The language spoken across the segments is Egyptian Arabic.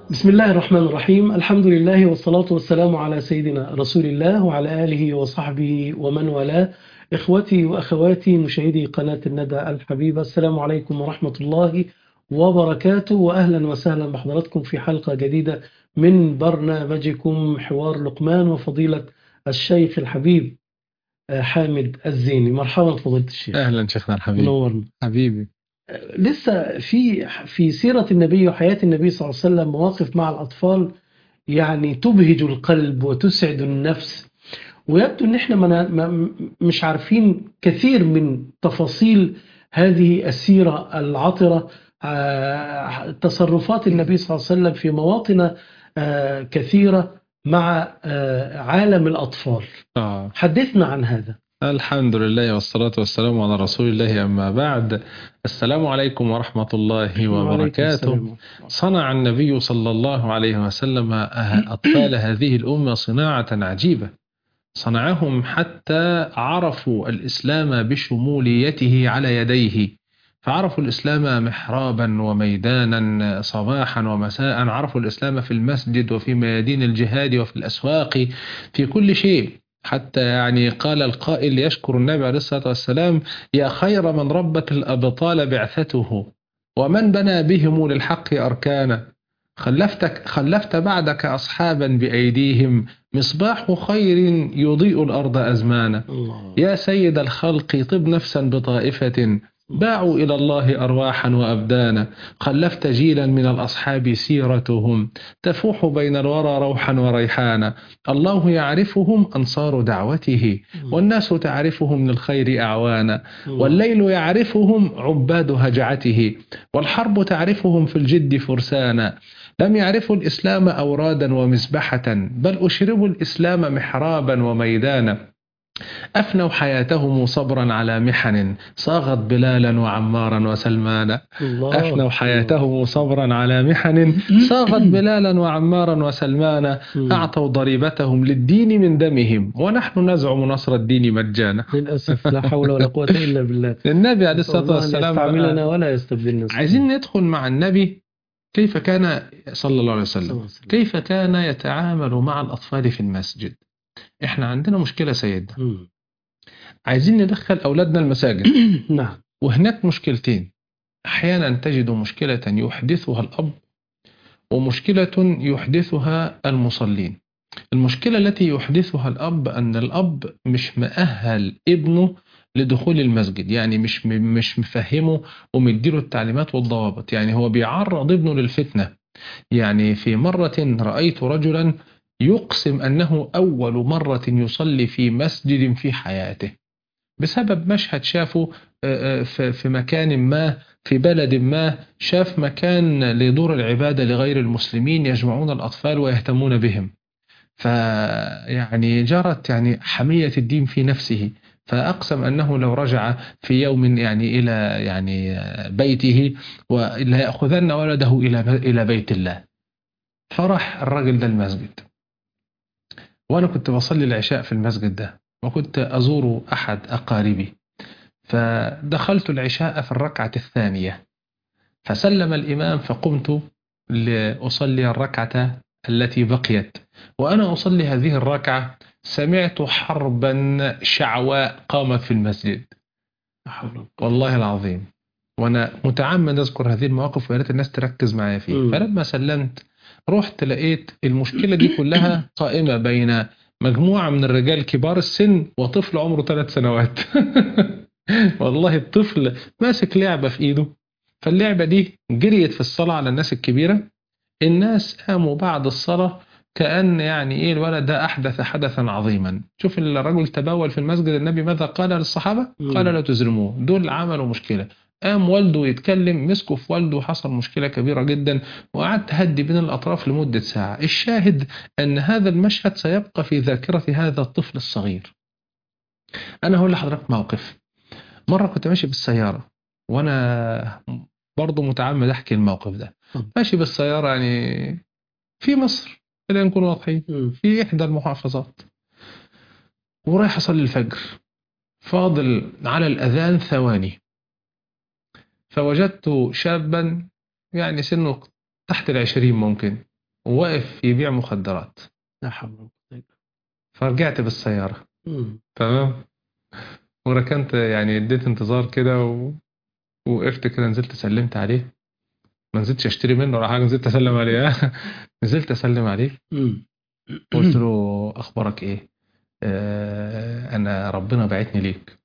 بسم الله الرحمن الرحيم الحمد لله والصلاة والسلام على سيدنا رسول الله وعلى آله وصحبه ومن والاه إخوتي وأخواتي مشاهدي قناة الندى الحبيبة السلام عليكم ورحمة الله وبركاته وأهلا وسهلا بحضراتكم في حلقة جديدة من برنامجكم حوار لقمان وفضيلة الشيخ الحبيب آه، حامد الزيني مرحبا فضيلة الشيخ اهلا شيخنا الحبيب منورنا حبيبي لسه في في سيرة النبي وحياة النبي صلى الله عليه وسلم مواقف مع الأطفال يعني تبهج القلب وتسعد النفس ويبدو ان احنا ما- ما- مش عارفين كثير من تفاصيل هذه السيرة العطرة آه، تصرفات النبي صلى الله عليه وسلم في مواطن آه، كثيرة مع آه، عالم الأطفال آه. حدثنا عن هذا الحمد لله والصلاة والسلام على رسول الله أما بعد السلام عليكم ورحمة الله وعليكم وبركاته السلام. صنع النبي صلى الله عليه وسلم أه- أطفال هذه الأمة صناعة عجيبة صنعهم حتى عرفوا الإسلام بشموليته على يديه فعرفوا الإسلام محرابا وميدانا صباحا ومساء عرفوا الإسلام في المسجد وفي ميادين الجهاد وفي الأسواق في كل شيء حتى يعني قال القائل يشكر النبي عليه الصلاة والسلام يا خير من ربت الأبطال بعثته ومن بنى بهم للحق أركانا خلفتك خلفت بعدك أصحابا بأيديهم مصباح خير يضيء الأرض أزمانا الله يا سيد الخلق طب نفسا بطائفة باعوا إلى الله أرواحا وأبدانا خلفت جيلا من الأصحاب سيرتهم تفوح بين الورى روحا وريحانا الله يعرفهم أنصار دعوته والناس تعرفهم للخير أعوانا والليل يعرفهم عباد هجعته والحرب تعرفهم في الجد فرسانا لم يعرفوا الإسلام أورادا ومسبحة بل أشربوا الإسلام محرابا وميدانا أفنوا حياتهم صبرا على محن صاغت بلالا وعمارا وسلمانا الله أفنوا حياتهم صبرا على محن صاغت بلالا وعمارا وسلمانا مم. أعطوا ضريبتهم للدين من دمهم ونحن نزعم نصر الدين مجانا للأسف لا حول ولا قوة إلا بالله النبي عليه نسأل الصلاة الله أن والسلام يستعملنا ولا يستبدلنا عايزين ندخل مع النبي كيف كان صلى الله عليه صلى الله وسلم عليه وسلم. كيف كان يتعامل مع الأطفال في المسجد احنا عندنا مشكلة سيدنا مم. عايزين ندخل أولادنا المساجد نعم وهناك مشكلتين أحيانا تجد مشكلة يحدثها الأب ومشكلة يحدثها المصلين المشكلة التي يحدثها الأب أن الأب مش مؤهل ابنه لدخول المسجد يعني مش مش مفهمه ومديله التعليمات والضوابط يعني هو بيعرض ابنه للفتنة يعني في مرة رأيت رجلا يقسم أنه أول مرة يصلي في مسجد في حياته بسبب مشهد شافه آه، آه، في في مكان ما في بلد ما شاف مكان لدور العبادة لغير المسلمين يجمعون الأطفال ويهتمون بهم فيعني جرت يعني حمية الدين في نفسه فأقسم أنه لو رجع في يوم يعني إلى يعني آه، بيته ولا يأخذن ولده إلى إلى بيت الله فرح الراجل ده المسجد وأنا كنت بصلي العشاء في المسجد ده وكنت أزور أحد أقاربي فدخلت العشاء في الركعة الثانية فسلم الإمام فقمت لأصلي الركعة التي بقيت وأنا أصلي هذه الركعة سمعت حربا شعواء قامت في المسجد لا حول ولا قوة. والله العظيم وانا متعمد اذكر هذه المواقف ويا ريت الناس تركز معايا فيه مم. فلما سلمت رحت لقيت المشكله دي كلها قائمه بين مجموعه من الرجال كبار السن وطفل عمره ثلاث سنوات والله الطفل ماسك لعبه في ايده فاللعبه دي جريت في الصلاه على الناس الكبيره الناس قاموا بعد الصلاه كأن يعني إيه الولد ده أحدث حدثا عظيما شوف الرجل تبول في المسجد النبي ماذا قال للصحابة مم. قال لا تزرموه دول عملوا مشكلة قام والده يتكلم مسكوا في والده حصل مشكلة كبيرة جدا وقعدت هدي بين الأطراف لمدة ساعة الشاهد أن هذا المشهد سيبقى في ذاكرة هذا الطفل الصغير أنا هقول لحضرتك موقف مرة كنت ماشي بالسيارة وأنا برضه متعمد أحكي الموقف ده اتفضل. ماشي بالسيارة يعني في مصر خلينا نكون واضحين مم. في إحدى المحافظات ورايح أصلي الفجر فاضل على الأذان ثواني فوجدت شابا يعني سنه تحت العشرين ممكن وواقف يبيع مخدرات لا حول ولا قوة إلا فرجعت بالسيارة بالله. مم. تمام وركنت يعني اديت انتظار كده و... وقفت كده نزلت سلمت عليه ما نزلتش اشتري منه ولا حاجه نزلت اسلم عليه نزلت اسلم عليه مم. قلت له اخبارك ايه آه انا ربنا بعتني ليك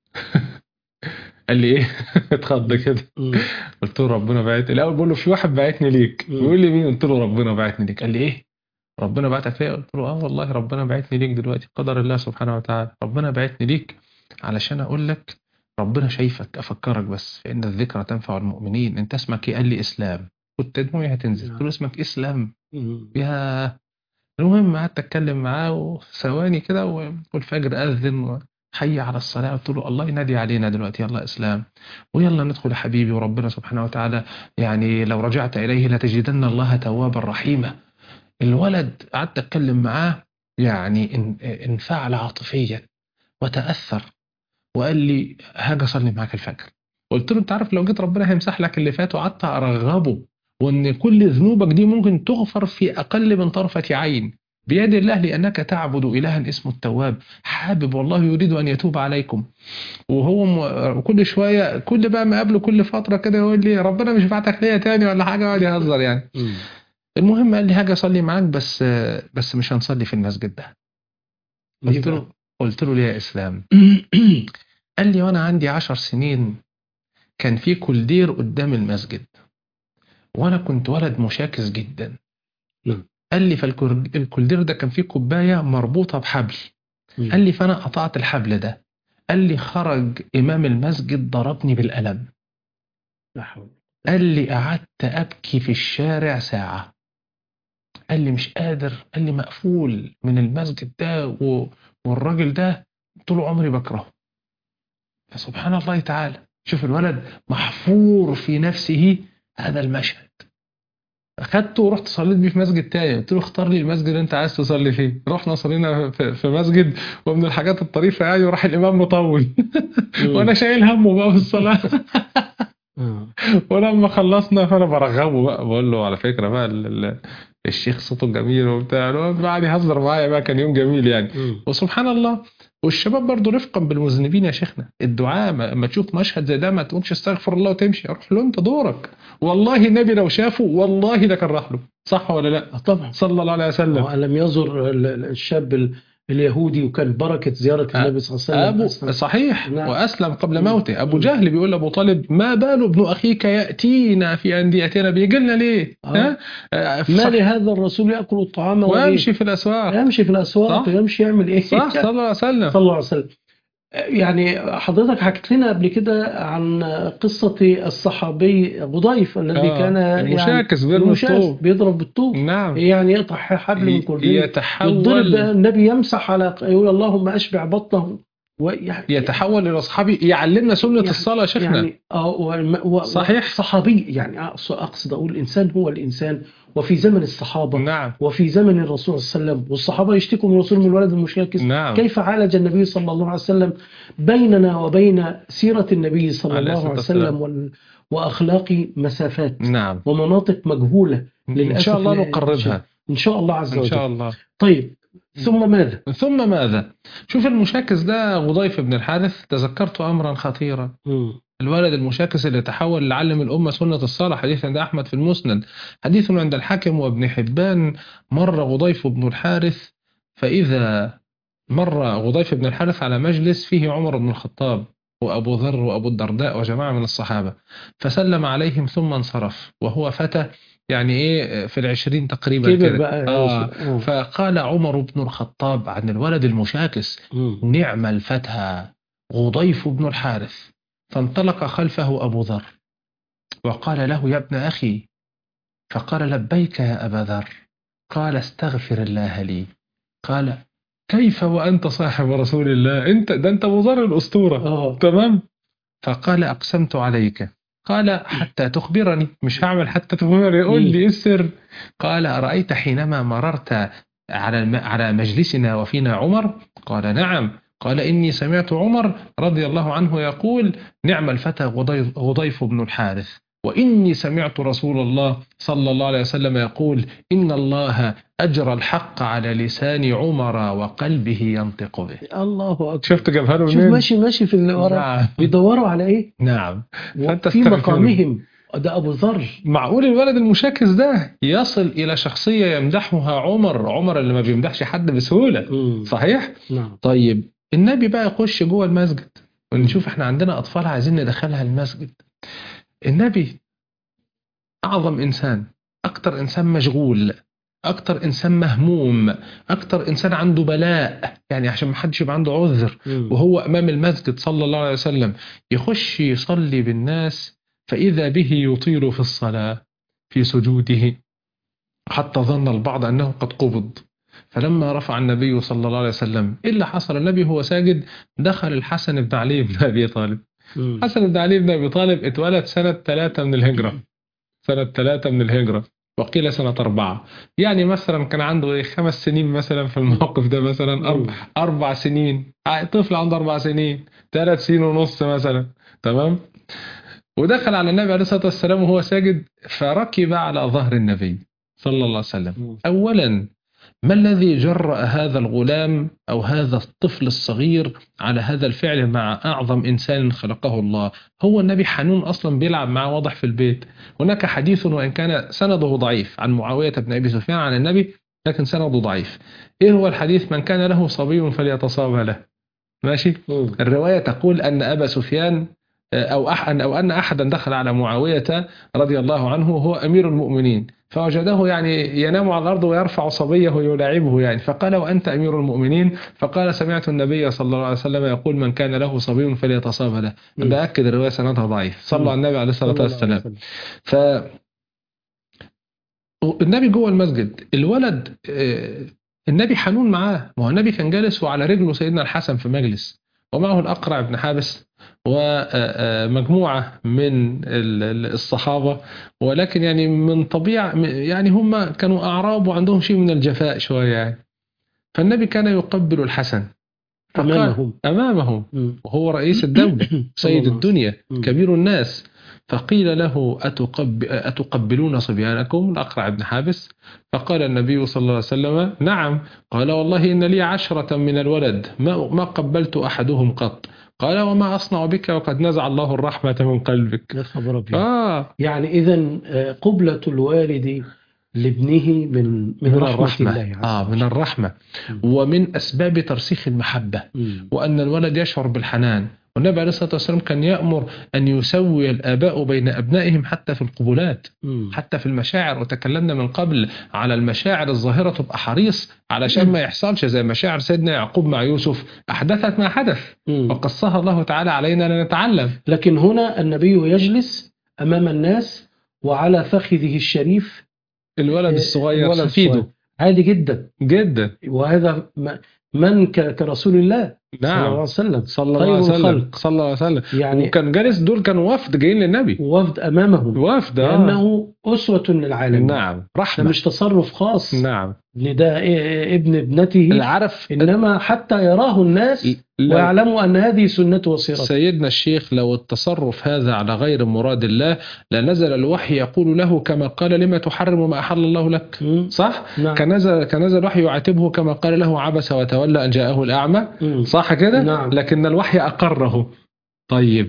قال لي ايه اتخض كده مم. قلت له ربنا بعت الاول بقول له في واحد بعتني ليك مم. بيقول لي مين قلت له ربنا بعتني ليك قال لي ايه ربنا بعتك ليا قلت له اه والله ربنا بعتني ليك دلوقتي قدر الله سبحانه وتعالى ربنا بعتني ليك علشان اقول لك ربنا شايفك افكرك بس فان الذكرى تنفع المؤمنين انت اسمك ايه قال لي اسلام كنت دموعي هتنزل قلت له اسمك اسلام مم. يا المهم قعدت اتكلم معاه وثواني كده و- والفجر اذن حي على الصلاه قلت له الله ينادي علينا دلوقتي يلا اسلام ويلا ندخل يا حبيبي وربنا سبحانه وتعالى يعني لو رجعت اليه لتجدن الله توابا رحيما الولد قعدت اتكلم معاه يعني ان- انفعل عاطفيا وتاثر وقال لي هاجي اصلي معاك الفجر قلت له انت عارف لو جيت ربنا هيمسح لك اللي فات وقعدت ارغبه وان كل ذنوبك دي ممكن تغفر في اقل من طرفه عين بيد الله لانك تعبد الها اسمه التواب حابب والله يريد ان يتوب عليكم وهو م... كل شويه كل بقى ما قابله كل فتره كده يقول لي ربنا مش بعتك ليا تاني ولا حاجه يقعد يهزر يعني مم. المهم قال لي هاجي اصلي معاك بس بس مش هنصلي في المسجد ده ليه قلت بقى؟ له قلت له ليه يا اسلام قال لي وانا عندي عشر سنين كان في كولدير قدام المسجد وانا كنت ولد مشاكس جدا نعم. قال لي فالكولدير ده كان فيه كوبايه مربوطه بحبل مم. قال لي فانا قطعت الحبل ده قال لي خرج امام المسجد ضربني بالقلم لا حول قال لي قعدت ابكي في الشارع ساعه قال لي مش قادر قال لي مقفول من المسجد ده و... والراجل ده طول عمري بكرهه فسبحان الله تعالى شوف الولد محفور في نفسه هذا المشهد اخدته ورحت صليت بيه في مسجد تاني قلت له اختار لي المسجد اللي انت عايز تصلي فيه رحنا صلينا في في مسجد ومن الحاجات الطريفه يعني وراح الامام مطول مم. وانا شايل همه بقى في الصلاه آه. ولما خلصنا فانا برغبه بقى بقول له على فكره بقى ال- ال- الشيخ صوته جميل وبتاع الواد قعد يهزر معايا بقى كان يوم جميل يعني مم. وسبحان الله والشباب برضو رفقا بالمذنبين يا شيخنا الدعاء ما ما تشوف مشهد زي ده ما تقولش استغفر الله وتمشي روح له انت دورك والله النبي لو شافه والله لكان راح له صح ولا لا آه، طبعا صلى الله عليه وسلم ولم يزر ال- ال- الشاب ال- اليهودي وكان بركة زيارة آه. النبي صلى الله عليه أبو وسلم أسلم. صحيح نعم. وأسلم قبل مم. موته أبو مم. جهل بيقول لأبو طالب ما بال ابن أخيك يأتينا في أنديتنا بيجي لنا ليه آه. ها؟ آه، ما صح. لهذا الرسول يأكل الطعام ويمشي في الأسواق يمشي في الأسواق صح. يمشي يعمل إيه صح صلى الله عليه وسلم صلى الله عليه وسلم يعني حضرتك حكيت لنا قبل كده عن قصة الصحابي غضيف الذي آه، كان يعني المشاكس بيرمي المشاس الطوب بيضرب بالطوب نعم يعني يقطع حبل من كل يضرب يتحول النبي يمسح على يقول اللهم اشبع بطنه ويعني يتحول إلى أصحابي يعلمنا سنة يعني- الصلاة يا شيخنا يعني اه والم- و- صحيح. صحابي يعني أقص- اقصد اقول الانسان هو الانسان وفي زمن الصحابه نعم وفي زمن الرسول صلى الله عليه وسلم والصحابه يشتكوا من الرسول من الولد المشاكس نعم كيف عالج النبي صلى الله عليه وسلم بيننا وبين سيره النبي صلى عليه الله الصلاة عليه والسلام. وسلم وال- واخلاق مسافات نعم ومناطق مجهوله إن للأسف شاء الله لا- نقربها ان شاء الله عز إن وجل شاء الله طيب ثم ماذا؟ ثم ماذا شوف المشاكس ده غضيف بن الحارث تذكرت أمرا خطيرا مم. الولد المشاكس اللي تحول لعلم الأمة سنة الصلاة حديث عند أحمد في المسند حديث عند الحاكم وابن حبان مر غضيف بن الحارث فإذا مر غضيف بن الحارث على مجلس فيه عمر بن الخطاب وأبو ذر وأبو الدرداء وجماعة من الصحابة فسلم عليهم ثم انصرف وهو فتى يعني إيه في العشرين تقريبا كبر كده بقى آه آه. فقال عمر بن الخطاب عن الولد المشاكس مم. نعم الفتى غضيف بن الحارث فانطلق خلفه أبو ذر وقال له يا ابن أخي فقال لبيك يا أبا ذر قال استغفر الله لي قال كيف وأنت صاحب رسول الله أنت ده أنت أبو ذر الأسطورة اه تمام فقال أقسمت عليك قال حتى تخبرني مش هعمل حتى تخبرني قول لي إيه السر قال أرأيت حينما مررت على الم- على مجلسنا وفينا عمر قال نعم قال إني سمعت عمر رضي الله عنه يقول نعم الفتى غضيف, غضيف بن الحارث وإني سمعت رسول الله صلى الله عليه وسلم يقول إن الله أجرى الحق على لسان عمر وقلبه ينطق به الله اكبر شفت جابها له شوف منين؟ ماشي ماشي في اللي ورا نعم بيدوروا على ايه نعم فأنت في استغفر. مقامهم ده ابو ذر معقول الولد المشاكس ده يصل إلى شخصية يمدحها عمر عمر اللي ما بيمدحش حد بسهولة مم. صحيح؟ نعم طيب النبي بقى يخش جوه المسجد ونشوف احنا عندنا أطفال عايزين ندخلها المسجد النبي أعظم إنسان أكتر إنسان مشغول أكتر إنسان مهموم أكتر إنسان عنده بلاء يعني عشان ما حدش يبقى عنده عذر مم. وهو أمام المسجد صلى الله عليه وسلم يخش يصلي بالناس فإذا به يطيل في الصلاة في سجوده حتى ظن البعض أنه قد قبض فلما رفع النبي صلى الله عليه وسلم إيه اللي حصل النبي هو ساجد دخل الحسن بن علي بن أبي طالب مم. حسن بن علي بن أبي طالب اتولد سنة ثلاثة من الهجرة سنة ثلاثة من الهجرة وقيل سنة أربعة يعني مثلا كان عنده إيه خمس سنين مثلا في الموقف ده مثلا أربع, أربع سنين طفل عنده أربع سنين ثلاث سنين ونص مثلا تمام ودخل على النبي عليه الصلاة والسلام وهو ساجد فركب على ظهر النبي صلى الله عليه وسلم مم. أولا ما الذي جرأ هذا الغلام أو هذا الطفل الصغير على هذا الفعل مع أعظم إنسان خلقه الله هو النبي حنون أصلا بيلعب معاه واضح في البيت هناك حديث وإن كان سنده ضعيف عن معاوية بن أبي سفيان عن النبي لكن سنده ضعيف إيه هو الحديث من كان له صبي فليتصاب له ماشي مم. الرواية تقول أن أبا سفيان أو أحد أو أن أحدا دخل على معاوية رضي الله عنه وهو أمير المؤمنين فوجده يعني ينام على الأرض ويرفع صبيه ويلاعبه يعني فقال وأنت أمير المؤمنين فقال سمعت النبي صلى الله عليه وسلم يقول من كان له صبي فليتصاب له مم. بأكد الرواية سندها ضعيف صلى على النبي عليه صلى الصلاة الله عليه والسلام وسلم. ف النبي جوه المسجد الولد آه، النبي حنون معاه ما هو النبي كان جالس وعلى رجله سيدنا الحسن في مجلس ومعه الأقرع بن حابس ومجموعة من ال- ال- الصحابة ولكن يعني من طبيعة يعني هم كانوا أعراب وعندهم شيء من الجفاء شوية يعني فالنبي كان يقبل الحسن فقال- أمامهم أمامهم مم. وهو رئيس الدولة صلى سيد الله عليه الدنيا مم. كبير الناس فقيل له أتقب... أتقبلون صبيانكم الأقرع بن حابس فقال النبي صلى الله عليه وسلم نعم قال والله إن لي عشرة من الولد ما, ما قبلت أحدهم قط قال وما أصنع بك وقد نزع الله الرحمة من قلبك يا خبر أبيض آه يعني إذا قبلة الوالد لابنه من من, من رحمة الرحمة الله عز آه من وجل. الرحمة مم. ومن أسباب ترسيخ المحبة مم. وأن الولد يشعر بالحنان والنبي عليه الصلاة والسلام كان يأمر أن يسوي الآباء بين أبنائهم حتى في القبلات مم. حتى في المشاعر وتكلمنا من قبل على المشاعر الظاهرة تبقى حريص علشان ما يحصلش زي مشاعر سيدنا يعقوب مع يوسف أحدثت ما حدث مم. وقصها الله تعالى علينا لنتعلم لكن هنا النبي يجلس أمام الناس وعلى فخذه الشريف الولد الصغير الولد حفيده الصغير. عادي جدا جدا وهذا م- من ك- كرسول الله صلى الله عليه نعم وسلم صلى الله خير عليه وسلم الخلق. صلى الله عليه وسلم يعني وكان جالس دول كانوا وفد جايين للنبي وفد أمامهم وفد آه. لأنه أسوة للعالمين نعم ده رحمة مش تصرف خاص نعم ان ده إيه- ابن ابنته العرف إنما حتى يراه الناس لو ويعلموا أن هذه سنته وسيرته سيدنا الشيخ لو التصرف هذا على غير مراد الله لنزل الوحي يقول له كما قال لما تحرم ما أحل الله لك مم. صح؟ نعم كنزل كنزل الوحي يعاتبه كما قال له عبس وتولى أن جاءه الأعمى مم. صح كده؟ نعم. لكن الوحي أقره طيب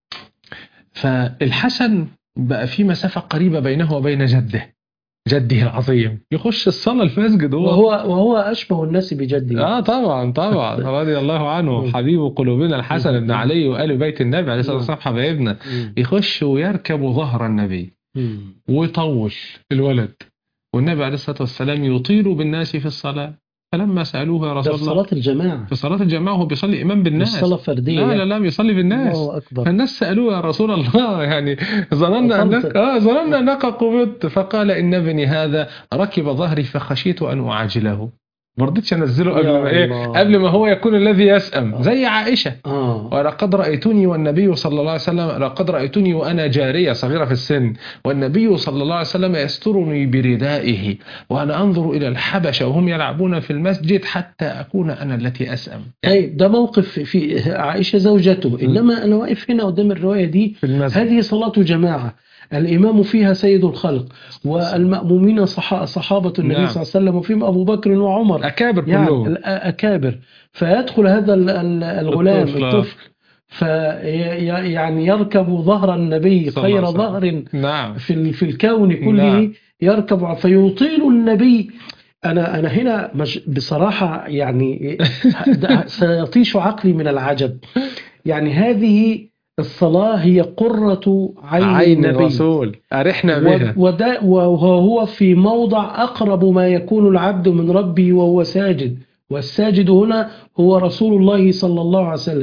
فالحسن بقى في مسافة قريبة بينه وبين جده جده العظيم يخش الصلاة المسجد هو وهو وهو أشبه الناس بجده اه طبعا طبعا رضي الله عنه مم. حبيب قلوبنا الحسن بن مم. علي وآل بيت النبي عليه الصلاة نعم. والسلام حبايبنا مم. يخش ويركب ظهر النبي مم. ويطول الولد والنبي عليه الصلاة والسلام يطيل بالناس في الصلاة فلما سألوه يا ده رسول في الله صلاة الجماعة في صلاة الجماعة وهو بيصلي إمام مش بالناس صلاة فردية لا لا لا بيصلي بالناس الله أكبر فالناس سألوه يا رسول الله يعني ظننا وصلت. أنك آه ظننا أنك قبضت فقال إن ابني هذا ركب ظهري فخشيت أن أعاجله ما رضيتش انزله قبل يا ما ايه الله. قبل ما هو يكون الذي يسأم زي عائشه اه ولقد رأيتني والنبي صلى الله عليه وسلم لقد رأيتني وأنا جارية صغيرة في السن والنبي صلى الله عليه وسلم يسترني بردائه وأنا أنظر إلى الحبشة وهم يلعبون في المسجد حتى أكون أنا التي أسأم طيب ده موقف في عائشة زوجته إنما أنا واقف هنا قدام الرواية دي في المسجد هذه صلاة جماعة الإمام فيها سيد الخلق والمأمومين صح- صحابة النبي نعم. صلى الله عليه وسلم وفيهم أبو بكر وعمر أكابر يعني كلهم الأكابر فيدخل هذا ال- ال- الغلام الطفل. الطفل في يعني يركب ظهر النبي صلى الله خير عليه وسلم. ظهر نعم في ال- في الكون كله نعم. يركب فيطيل النبي انا انا هنا مش بصراحه يعني ده سيطيش عقلي من العجب يعني هذه الصلاه هي قره عين, عين النبي الرسول أرحنا و- بها وده وهو في موضع اقرب ما يكون العبد من ربه وهو ساجد والساجد هنا هو رسول الله صلى الله عليه وسلم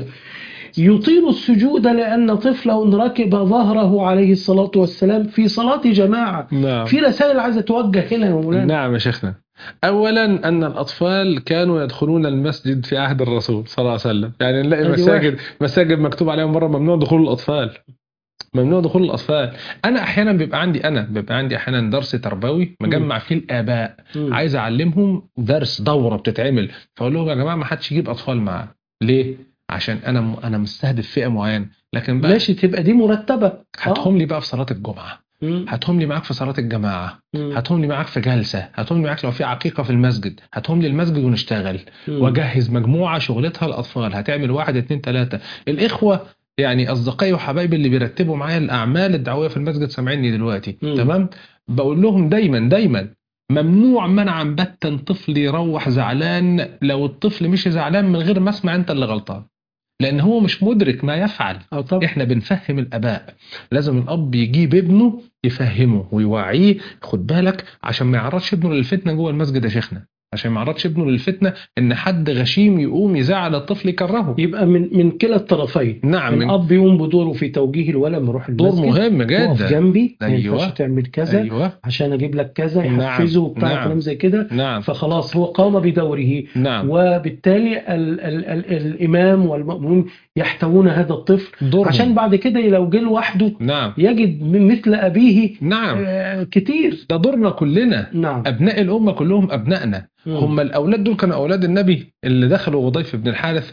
يطيل السجود لأن طفله ركب ظهره عليه الصلاة والسلام في صلاة جماعة نعم في رسائل عايزة توجه هنا يا مولانا نعم يا شيخنا اولا ان الاطفال كانوا يدخلون المسجد في عهد الرسول صلى الله عليه وسلم يعني نلاقي أدي مساجد مساجد مكتوب عليها مره ممنوع دخول الاطفال ممنوع دخول الاطفال انا احيانا بيبقى عندي انا بيبقى عندي احيانا درس تربوي مجمع فيه الاباء مم. عايز اعلمهم درس دوره بتتعمل فاقول لهم يا جماعه ما حدش يجيب اطفال معاه ليه عشان انا انا مستهدف فئه معينه لكن بقى ماشي تبقى دي مرتبة هاتهم لي بقى في صلاه الجمعه مم. هاتهم لي معاك في صلاه الجماعه مم. هاتهم لي معاك في جلسه هاتهم لي معاك لو في عقيقه في المسجد هاتهم لي المسجد ونشتغل مم. واجهز مجموعه شغلتها الاطفال هتعمل واحد اتنين تلاته الاخوه يعني اصدقائي وحبايبي اللي بيرتبوا معايا الاعمال الدعويه في المسجد سامعيني دلوقتي مم. تمام بقول لهم دايما دايما ممنوع منعا باتا طفل يروح زعلان لو الطفل مش زعلان من غير ما اسمع انت اللي غلطان لان هو مش مدرك ما يفعل اه طبعا احنا بنفهم الاباء لازم الاب يجيب ابنه يفهمه ويوعيه خد بالك عشان ما يعرضش ابنه للفتنه جوه المسجد يا شيخنا عشان ما يعرضش ابنه للفتنه ان حد غشيم يقوم يزعل الطفل يكرهه يبقى من من كلا الطرفين نعم من الاب يقوم بدوره في توجيه الولد ما يروح دور المسجد مهم اقف جدا جنبي ما أيوة. ينفعش تعمل كذا ايوه عشان اجيب لك كذا نعم. يحفزه وبتاع نعم. كلام زي كده نعم فخلاص هو قام بدوره نعم وبالتالي ال ال ال الامام والمأمون يحتوون هذا الطفل دورهم عشان بعد كده لو جه لوحده نعم يجد من مثل ابيه نعم آه، كتير ده دورنا كلنا نعم ابناء الامه كلهم ابنائنا مم. هم الاولاد دول كانوا اولاد النبي اللي دخلوا وضيف بن الحارث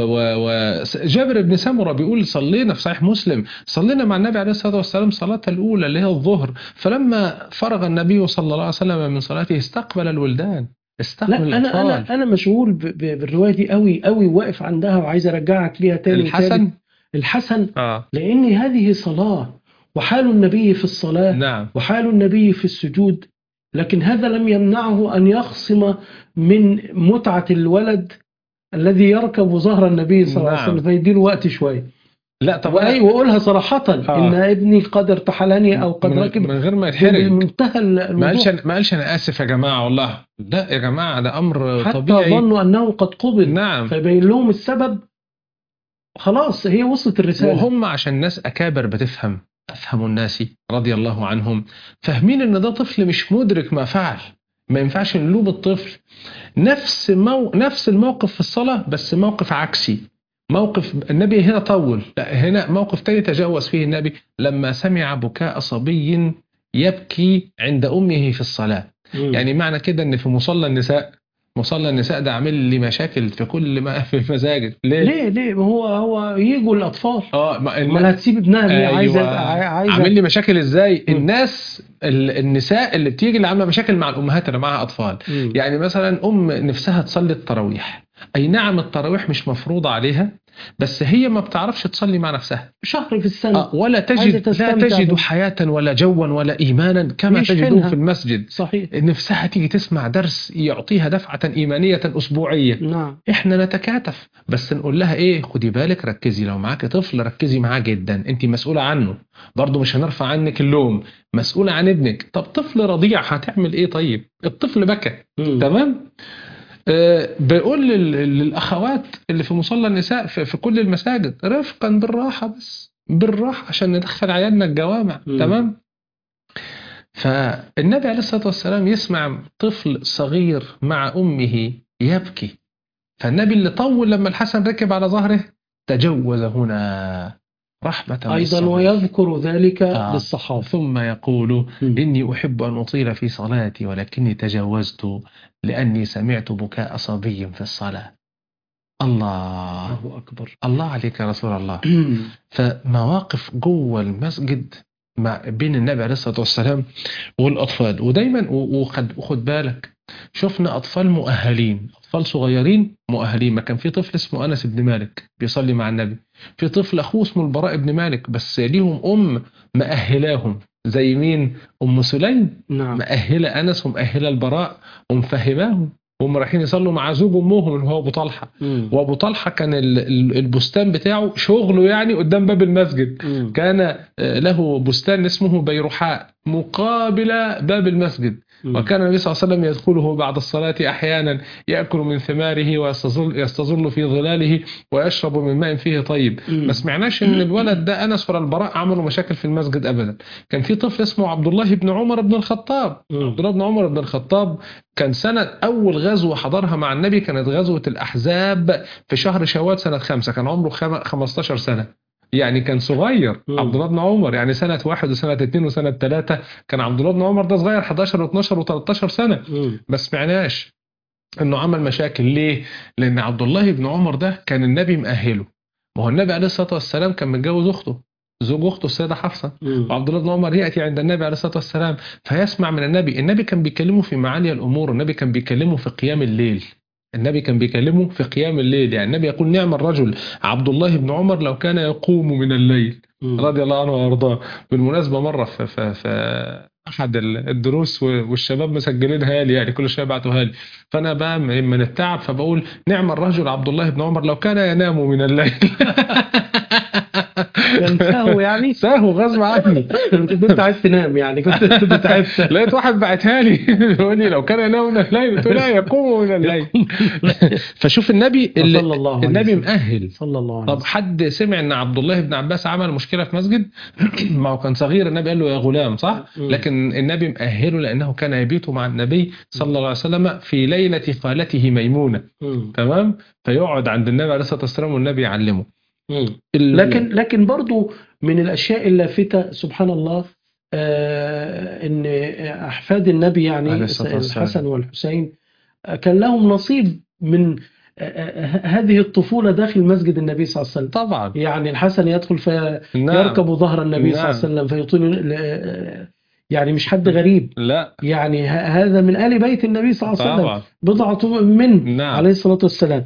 وجابر بن سمره بيقول صلينا في صحيح مسلم صلينا مع النبي عليه الصلاه والسلام صلاه الاولى اللي هي الظهر فلما فرغ النبي صلى الله عليه وسلم من صلاته استقبل الولدان لا استقبل انا الاطفال انا انا مشغول ب- ب- بالروايه دي قوي قوي واقف عندها وعايز ارجعك ليها تاني وتالت. الحسن الحسن اه لان هذه صلاه وحال النبي في الصلاه نعم وحال النبي في السجود لكن هذا لم يمنعه ان يخصم من متعه الولد الذي يركب ظهر النبي صلى الله عليه نعم. وسلم فيديله وقت شويه لا طب وأي أنا- واقولها صراحه آه. ان ابني قد ارتحلني او قد من, ركب من غير ما يتحرج بمنتهى ما الوضوح قالش ما قالش انا اسف يا جماعه والله لا يا جماعه ده امر حتى طبيعي ظنوا انه قد قبض نعم فيبين لهم السبب خلاص هي وصلت الرساله وهم عشان ناس أكابر بتفهم أفهم الناس رضي الله عنهم فاهمين إن ده طفل مش مدرك ما فعل ما ينفعش نلوم الطفل نفس مو... نفس الموقف في الصلاة بس موقف عكسي موقف النبي هنا طول لا هنا موقف تاني تجاوز فيه النبي لما سمع بكاء صبي يبكي عند أمه في الصلاة مم. يعني معنى كده ان في مصلى النساء مصلى النساء ده عامل لي مشاكل في كل ما في المساجد ليه؟ ليه ليه ما هو هو يجوا الاطفال اه ما امال هتسيب ابنها ليه أيوة. عايزه عايزه عامل لي مشاكل ازاي مم. الناس ال- النساء اللي بتيجي اللي عامله مشاكل مع الامهات اللي معاها اطفال مم. يعني مثلا ام نفسها تصلي التراويح اي نعم التراويح مش مفروضه عليها بس هي ما بتعرفش تصلي مع نفسها شهر في السنه آه، ولا عايزة تجد لا تستمتع تجد بال- حياه ولا جوا ولا ايمانا كما يشحنها. تجدوه في المسجد صحيح نفسها تيجي تسمع درس يعطيها دفعه ايمانيه اسبوعيه نعم احنا نتكاتف بس نقول لها ايه خدي بالك ركزي لو معاكي طفل ركزي معاه جدا انت مسؤوله عنه برضه مش هنرفع عنك اللوم مسؤوله عن ابنك طب طفل رضيع هتعمل ايه طيب الطفل بكى مم. تمام آه بقول لل- للاخوات اللي في مصلى النساء في, في كل المساجد رفقا بالراحه بس بالراحه عشان ندخل عيالنا الجوامع مم. تمام فالنبي عليه الصلاه والسلام يسمع طفل صغير مع امه يبكي فالنبي اللي طول لما الحسن ركب على ظهره تجوز هنا رحمة أيضا بالصبر. ويذكر ذلك آه. للصحابة ثم يقول مم. إني أحب أن أطيل في صلاتي ولكني تجاوزت لأني سمعت بكاء صبي في الصلاة الله الله أكبر الله عليك يا رسول الله فمواقف جوه المسجد مع بين النبي عليه الصلاة والسلام والأطفال ودايما و- وخد, وخد بالك شفنا أطفال مؤهلين أطفال صغيرين مؤهلين ما كان في طفل اسمه أنس بن مالك بيصلي مع النبي في طفل أخوه اسمه البراء بن مالك بس ليهم أم مأهلاهم زي مين أم سليم نعم مأهلة أنس ومأهلة البراء ومفهماهم هم رايحين يصلوا مع زوج أمهم اللي هو أبو طلحة مم. وأبو طلحة كان ال- ال- البستان بتاعه شغله يعني قدام باب المسجد مم. كان آه، له بستان اسمه بيرحاء مقابل باب المسجد مم. وكان النبي صلى الله عليه وسلم يدخله بعد الصلاة أحيانا يأكل من ثماره ويستظل يستظل في ظلاله ويشرب من ماء فيه طيب مم. ما سمعناش ان الولد ده انس ولا البراء عملوا مشاكل في المسجد ابدا كان في طفل اسمه عبد الله بن عمر بن الخطاب مم. عبد الله بن عمر بن الخطاب كان سنة أول غزوة حضرها مع النبي كانت غزوة الأحزاب في شهر شوال سنة خمسة كان عمره خم- 15 سنة يعني كان صغير مم. عبد الله بن عمر يعني سنة واحد وسنة اتنين وسنة تلاتة كان عبد الله بن عمر ده صغير 11 و12 و13 سنة مم. ما سمعناش انه عمل مشاكل ليه؟ لان عبد الله بن عمر ده كان النبي مأهله ما هو النبي عليه الصلاه والسلام كان متجوز اخته زوج اخته السيده حفصه مم. وعبد الله بن عمر ياتي عند النبي عليه الصلاه والسلام فيسمع من النبي النبي كان بيكلمه في معالي الامور النبي كان بيكلمه في قيام الليل النبي كان بيكلمه في قيام الليل يعني النبي يقول نعم الرجل عبد الله بن عمر لو كان يقوم من الليل مم. رضي الله عنه وارضاه بالمناسبه مره في, في, في احد ال- الدروس و- والشباب مسجلينها لي يعني كل شويه يبعتوها لي فانا بقى من من التعب فبقول نعم الرجل عبد الله بن عمر لو كان ينام من الليل كان سهو يعني ساهو غصب عني كنت انت عايز تنام يعني كنت كنت تعبت لقيت واحد بعتها لي بيقول لي لو كان ينام من الليل قلت له لا يقوم من الليل فشوف النبي اللي صلى الله عليه النبي وسلم. مؤهل صلى الله عليه طب وسلم حد سمع ان عبد الله بن عباس عمل مشكله في مسجد ما هو كان صغير النبي قال له يا غلام صح مم. لكن النبي مأهله لانه كان يبيت مع النبي صلى الله عليه وسلم في ليله خالته ميمونه مم. تمام فيقعد عند النبي عليه الصلاه والسلام والنبي يعلمه مم. ال- لكن لكن برضو من الاشياء اللافته سبحان الله آه ان احفاد النبي عليه يعني الصلاة والسلام. الحسن والحسين آه، كان لهم نصيب من آه، آه، هذه الطفوله داخل مسجد النبي صلى الله عليه وسلم طبعا يعني الحسن يدخل فيركب نعم ظهر النبي صلى نعم. الله عليه وسلم فيطيل آه، يعني مش حد غريب لا يعني ه- هذا من آل بيت النبي صلى الله عليه وسلم طبعا بضعة منه نعم عليه الصلاة والسلام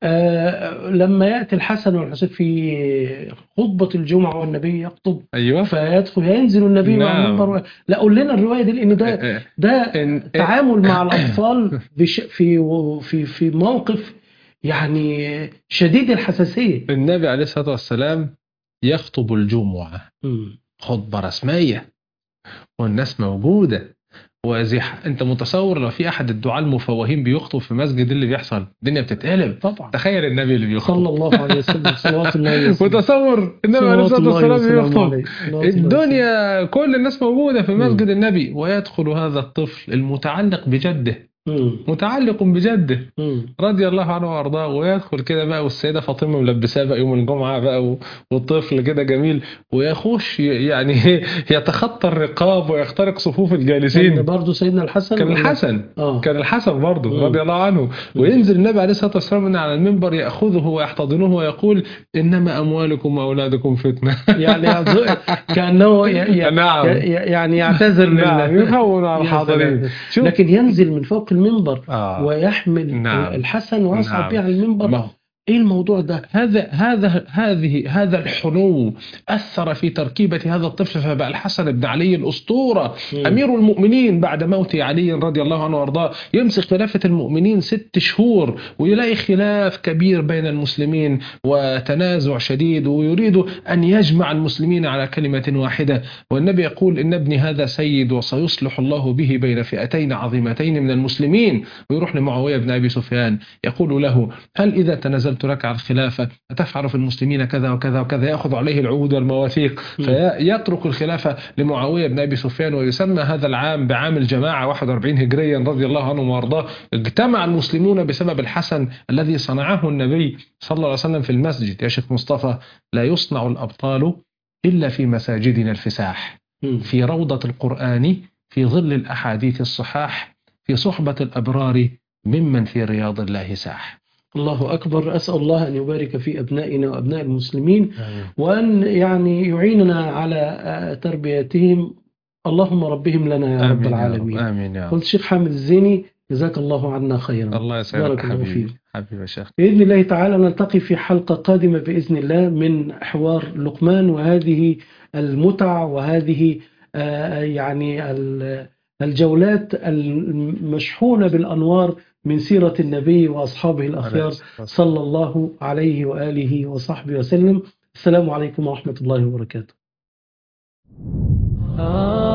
آه لما يأتي الحسن والحسين في خطبة الجمعة والنبي يخطب ايوه فيدخل ينزل النبي مع نعم. المنبر و- لا قول لنا الرواية دي لأن ده آه، ده إن- تعامل مع الأطفال بش في في في موقف يعني شديد الحساسية النبي عليه الصلاه والسلام يخطب الجمعه مم. خطبه رسميه والناس موجوده وزح انت متصور لو في احد الدعاة المفوهين بيخطب في مسجد إيه اللي بيحصل الدنيا بتتقلب طبعا تخيل النبي اللي بيخطب صلى الله عليه وسلم صلوات الله عليه وسلم. متصور النبي عليه صلوات الصلاه الله والسلام وسلامه بيخطب عليه. صلوات الله وسلامه. الدنيا كل الناس موجودة في مسجد النبي ويدخل هذا الطفل المتعلق بجده مم. متعلق بجده مم. رضي الله عنه وارضاه ويدخل كده بقى والسيدة فاطمة ملبساه بقى يوم الجمعة بقى و- والطفل كده جميل ويخش ي- يعني يتخطى الرقاب ويخترق صفوف كان الجالسين برضه سيدنا الحسن كان ولا- الحسن اه كان الحسن برضه مم. رضي الله عنه وينزل النبي عليه الصلاة والسلام من على المنبر يأخذه ويحتضنه ويقول إنما أموالكم وأولادكم فتنة يعني أظن- كأنه ي- ي- نعم ي- يعني يعتذر نعم لله يهون على يا الحاضرين سلام. شوف لكن ينزل من فوق المنبر آه. ويحمل نعم. الحسن ويصعد نعم. به على ما المنبر هو ايه الموضوع ده؟ هذا هذا هذه هذا الحنو اثر في تركيبه هذا الطفل فبقى الحسن بن علي الاسطوره مم. امير المؤمنين بعد موت علي رضي الله عنه وارضاه يمسك خلافه المؤمنين ست شهور ويلاقي خلاف كبير بين المسلمين وتنازع شديد ويريد ان يجمع المسلمين على كلمه واحده والنبي يقول ان ابني هذا سيد وسيصلح الله به بين فئتين عظيمتين من المسلمين ويروح لمعاويه بن ابي سفيان يقول له هل اذا تنازلت قسمت لك على الخلافة أتفعل في المسلمين كذا وكذا وكذا يأخذ عليه العهود والمواثيق مم. فيترك الخلافة لمعاوية بن أبي سفيان ويسمى هذا العام بعام الجماعة 41 هجريا رضي الله عنه وأرضاه اجتمع المسلمون بسبب الحسن الذي صنعه النبي صلى الله عليه وسلم في المسجد يا شيخ مصطفى لا يصنع الأبطال إلا في مساجدنا الفساح مم. في روضة القرآن في ظل الأحاديث الصحاح في صحبة الأبرار ممن في رياض الله ساح الله أكبر أسأل الله أن يبارك في أبنائنا وأبناء المسلمين وأن يعني يعيننا على آه، تربيتهم اللهم ربهم لنا يا رب آمين يا العالمين رب آمين يا رب قلت الشيخ حامد الزيني جزاك الله عنا خيرا الله بارك يسعدك الله حبيبي فيك. حبيبي يا شيخ بإذن الله تعالى نلتقي في حلقة قادمة بإذن الله من حوار لقمان وهذه المتع وهذه آه، يعني ال- الجولات المشحونة بالأنوار من سيرة النبي وأصحابه الأخيار صلى الله عليه وآله وصحبه وسلم السلام عليكم ورحمة الله وبركاته Ah